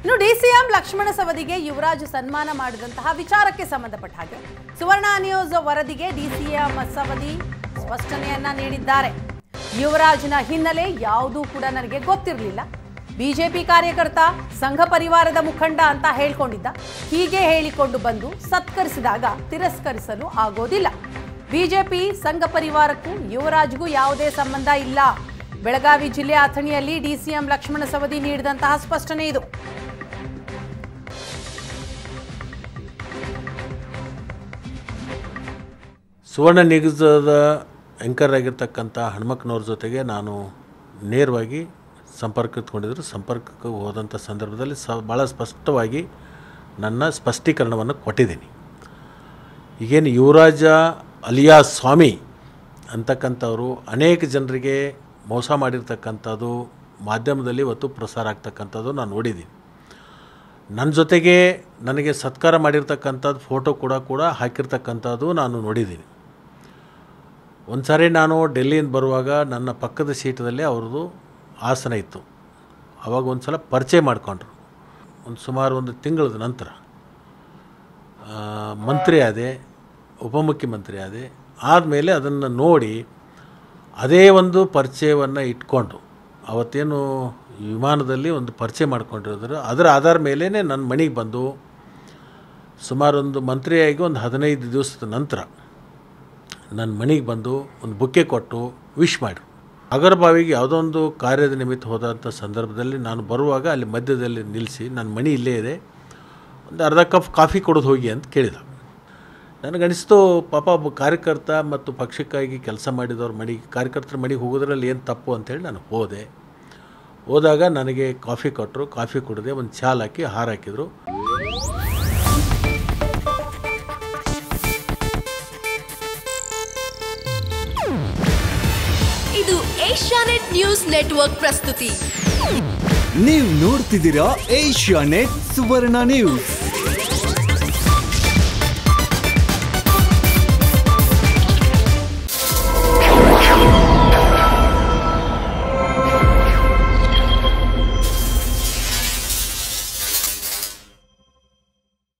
ಇನ್ನು ಡಿಸಿಎಂ ಲಕ್ಷ್ಮಣ ಸವದಿಗೆ ಯುವರಾಜ್ ಸನ್ಮಾನ ಮಾಡಿದಂತಹ ವಿಚಾರಕ್ಕೆ ಸಂಬಂಧಪಟ್ಟ ಹಾಗೆ ಸುವರ್ಣ ನ್ಯೂಸ್ ವರದಿಗೆ ಡಿಸಿಎಂ ಸವದಿ ಸ್ಪಷ್ಟನೆಯನ್ನ ನೀಡಿದ್ದಾರೆ ಯುವರಾಜ್ನ ಹಿನ್ನೆಲೆ ಯಾವುದೂ ಕೂಡ ನನಗೆ ಗೊತ್ತಿರಲಿಲ್ಲ ಬಿಜೆಪಿ ಕಾರ್ಯಕರ್ತ ಸಂಘ ಪರಿವಾರದ ಮುಖಂಡ ಅಂತ ಹೇಳ್ಕೊಂಡಿದ್ದ ಹೀಗೆ ಹೇಳಿಕೊಂಡು ಬಂದು ಸತ್ಕರಿಸಿದಾಗ ತಿರಸ್ಕರಿಸಲು ಆಗೋದಿಲ್ಲ ಬಿಜೆಪಿ ಸಂಘ ಪರಿವಾರಕ್ಕೂ ಯುವರಾಜ್ಗೂ ಯಾವುದೇ ಸಂಬಂಧ ಇಲ್ಲ ಬೆಳಗಾವಿ ಜಿಲ್ಲೆ ಅಥಣಿಯಲ್ಲಿ ಡಿಸಿಎಂ ಲಕ್ಷ್ಮಣ ಸವದಿ ನೀಡಿದಂತಹ ಸ್ಪಷ್ಟನೆ ಇದು ಸುವರ್ಣ ನಿಗಮದ ಆ್ಯಂಕರ್ ಆಗಿರ್ತಕ್ಕಂಥ ಹನುಮಕ್ಕನವ್ರ ಜೊತೆಗೆ ನಾನು ನೇರವಾಗಿ ಸಂಪರ್ಕ ಇಟ್ಕೊಂಡಿದ್ರು ಸಂಪರ್ಕಕ್ಕೆ ಹೋದಂಥ ಸಂದರ್ಭದಲ್ಲಿ ಸ ಭಾಳ ಸ್ಪಷ್ಟವಾಗಿ ನನ್ನ ಸ್ಪಷ್ಟೀಕರಣವನ್ನು ಕೊಟ್ಟಿದ್ದೀನಿ ಈಗೇನು ಯುವರಾಜ ಅಲಿಯಾ ಸ್ವಾಮಿ ಅಂತಕ್ಕಂಥವ್ರು ಅನೇಕ ಜನರಿಗೆ ಮೋಸ ಮಾಡಿರ್ತಕ್ಕಂಥದ್ದು ಮಾಧ್ಯಮದಲ್ಲಿ ಇವತ್ತು ಪ್ರಸಾರ ಆಗ್ತಕ್ಕಂಥದ್ದು ನಾನು ನೋಡಿದ್ದೀನಿ ನನ್ನ ಜೊತೆಗೆ ನನಗೆ ಸತ್ಕಾರ ಮಾಡಿರ್ತಕ್ಕಂಥದ್ದು ಫೋಟೋ ಕೂಡ ಕೂಡ ಹಾಕಿರ್ತಕ್ಕಂಥದ್ದು ನಾನು ನೋಡಿದ್ದೀನಿ ಒಂದು ಸಾರಿ ನಾನು ಡೆಲ್ಲಿಯಿಂದ ಬರುವಾಗ ನನ್ನ ಪಕ್ಕದ ಸೀಟದಲ್ಲಿ ಅವ್ರದ್ದು ಆಸನ ಇತ್ತು ಆವಾಗ ಒಂದು ಸಲ ಪರಿಚಯ ಮಾಡಿಕೊಂಡ್ರು ಒಂದು ಸುಮಾರು ಒಂದು ತಿಂಗಳದ ನಂತರ ಆ, ಮಂತ್ರಿ ಆದೆ ಉಪಮುಖ್ಯಮಂತ್ರಿ ಆದೆ ಆದಮೇಲೆ ಅದನ್ನು ನೋಡಿ ಅದೇ ಒಂದು ಪರಿಚಯವನ್ನು ಇಟ್ಕೊಂಡು ಅವತ್ತೇನು ವಿಮಾನದಲ್ಲಿ ಒಂದು ಪರಿಚಯ ಮಾಡ್ಕೊಂಡಿರೋದ್ರು ಅದರ ಆಧಾರ ಮೇಲೇ ನನ್ನ ಮನೆಗೆ ಬಂದು ಸುಮಾರು ಒಂದು ಮಂತ್ರಿಯಾಗಿ ಒಂದು ಹದಿನೈದು ದಿವಸದ ನಂತರ ನನ್ನ ಮನೆಗೆ ಬಂದು ಒಂದು ಬುಕ್ಕೆ ಕೊಟ್ಟು ವಿಶ್ ಮಾಡಿರು ಅಗರಬಾವಿಗೆ ಯಾವುದೋ ಒಂದು ಕಾರ್ಯದ ನಿಮಿತ್ತ ಹೋದಂಥ ಸಂದರ್ಭದಲ್ಲಿ ನಾನು ಬರುವಾಗ ಅಲ್ಲಿ ಮಧ್ಯದಲ್ಲಿ ನಿಲ್ಲಿಸಿ ನನ್ನ ಮನೆ ಇಲ್ಲೇ ಇದೆ ಒಂದು ಅರ್ಧ ಕಪ್ ಕಾಫಿ ಕೊಡೋದು ಹೋಗಿ ಅಂತ ಕೇಳಿದ ನನಗನಿಸ್ತು ಪಾಪ ಒಬ್ಬ ಕಾರ್ಯಕರ್ತ ಮತ್ತು ಪಕ್ಷಕ್ಕಾಗಿ ಕೆಲಸ ಮಾಡಿದವ್ರ ಮನೆಗೆ ಕಾರ್ಯಕರ್ತರ ಮನೆಗೆ ಹೋಗೋದ್ರಲ್ಲಿ ಏನು ತಪ್ಪು ಅಂತೇಳಿ ನಾನು ಹೋದೆ ಹೋದಾಗ ನನಗೆ ಕಾಫಿ ಕೊಟ್ಟರು ಕಾಫಿ ಕುಡಿದೆ ಒಂದು ಚಾಲ್ ಹಾಕಿ ಹಾರ ಹಾಕಿದರು ಇದು ಏಷ್ಯಾನೆಟ್ ನ್ಯೂಸ್ ನೆಟ್ವರ್ಕ್ ಪ್ರಸ್ತುತಿ ನೀವು ನೋಡ್ತಿದ್ದೀರಾ ಏಷ್ಯಾ ನೆಟ್ ಸುವರ್ಣ ನ್ಯೂಸ್